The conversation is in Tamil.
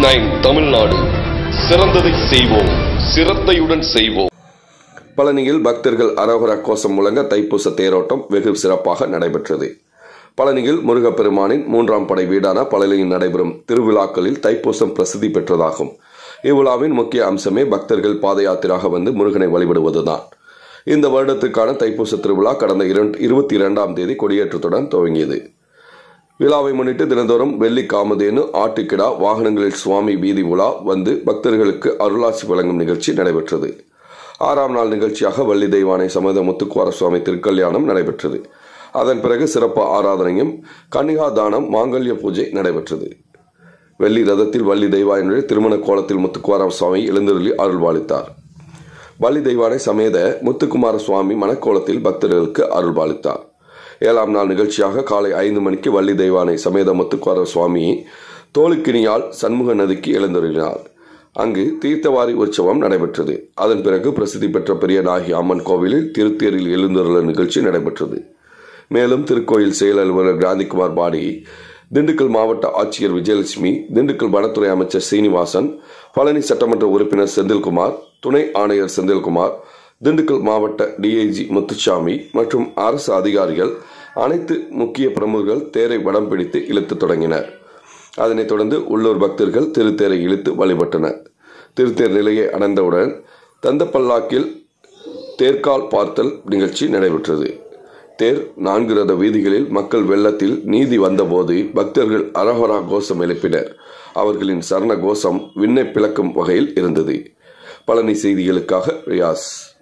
நைன் தமிழ்நாடு சிறந்ததை செய்வோம் சிரத்தையுடன் செய்வோம் பழனியில் பக்தர்கள் அரோகரா கோஷம் முழங்க தைப்பூச தேரோட்டம் வெகு சிறப்பாக நடைபெற்றது பழனியில் முருகப்பெருமானின் மூன்றாம் படை வீடான பழனியில் நடைபெறும் திருவிழாக்களில் தைப்பூசம் பிரசித்தி பெற்றதாகும் இவ்விழாவின் முக்கிய அம்சமே பக்தர்கள் பாத யாத்திராக வந்து முருகனை வழிபடுவதுதான் இந்த வருடத்துக்கான தைப்பூச திருவிழா கடந்த இரண்டு இருபத்தி இரண்டாம் தேதி கொடியேற்றத்துடன் துவங்கியது விழாவை முன்னிட்டு தினந்தோறும் வெள்ளி காமதேனு ஆட்டுக்கிடா வாகனங்களில் சுவாமி வீதி உலா வந்து பக்தர்களுக்கு அருளாசி வழங்கும் நிகழ்ச்சி நடைபெற்றது ஆறாம் நாள் நிகழ்ச்சியாக வள்ளி தெய்வானை சமேத முத்துக்குவார சுவாமி திருக்கல்யாணம் நடைபெற்றது அதன் பிறகு சிறப்பு ஆராதனையும் கன்னிகா தானம் மாங்கல்ய பூஜை நடைபெற்றது வெள்ளி ரதத்தில் வள்ளி தெய்வாயினுடைய திருமண கோலத்தில் முத்துக்குமார சுவாமி எழுந்தருளி அருள்பாலித்தார் வள்ளி தெய்வானை சமேத முத்துக்குமார சுவாமி மணக்கோலத்தில் பக்தர்களுக்கு அருள்பாலித்தார் ஏழாம் நாள் நிகழ்ச்சியாக காலை ஐந்து மணிக்கு வள்ளி தெய்வானை சமேத முத்துக்குமார சுவாமி தோலுக்கினியால் சண்முக நதிக்கு எழுந்தருளினார் அங்கு தீர்த்தவாரி உற்சவம் நடைபெற்றது அதன் பிறகு பிரசித்தி பெற்ற பெரிய நாகி அம்மன் கோவிலில் திருத்தேரில் எழுந்தருள நிகழ்ச்சி நடைபெற்றது மேலும் திருக்கோயில் செயல் அலுவலர் காந்திகுமார் பாடி திண்டுக்கல் மாவட்ட ஆட்சியர் விஜயலட்சுமி திண்டுக்கல் வனத்துறை அமைச்சர் சீனிவாசன் பழனி சட்டமன்ற உறுப்பினர் செந்தில்குமார் துணை ஆணையர் செந்தில்குமார் திண்டுக்கல் மாவட்ட டிஐஜி முத்துச்சாமி மற்றும் அரசு அதிகாரிகள் அனைத்து முக்கிய பிரமுகர்கள் தேரை வடம் பிடித்து இழுத்து தொடங்கினர் அதனைத் தொடர்ந்து உள்ளூர் பக்தர்கள் திருத்தேரை இழுத்து வழிபட்டனர் திருத்தேர் நிலையை அடைந்தவுடன் தந்தப்பல்லாக்கில் தேர்கால் பார்த்தல் நிகழ்ச்சி நடைபெற்றது தேர் நான்கு ரத வீதிகளில் மக்கள் வெள்ளத்தில் நீதி வந்தபோது பக்தர்கள் அரஹரா கோஷம் எழுப்பினர் அவர்களின் சரண கோஷம் விண்ணை பிளக்கும் வகையில் இருந்தது பழனி செய்திகளுக்காக ரியாஸ்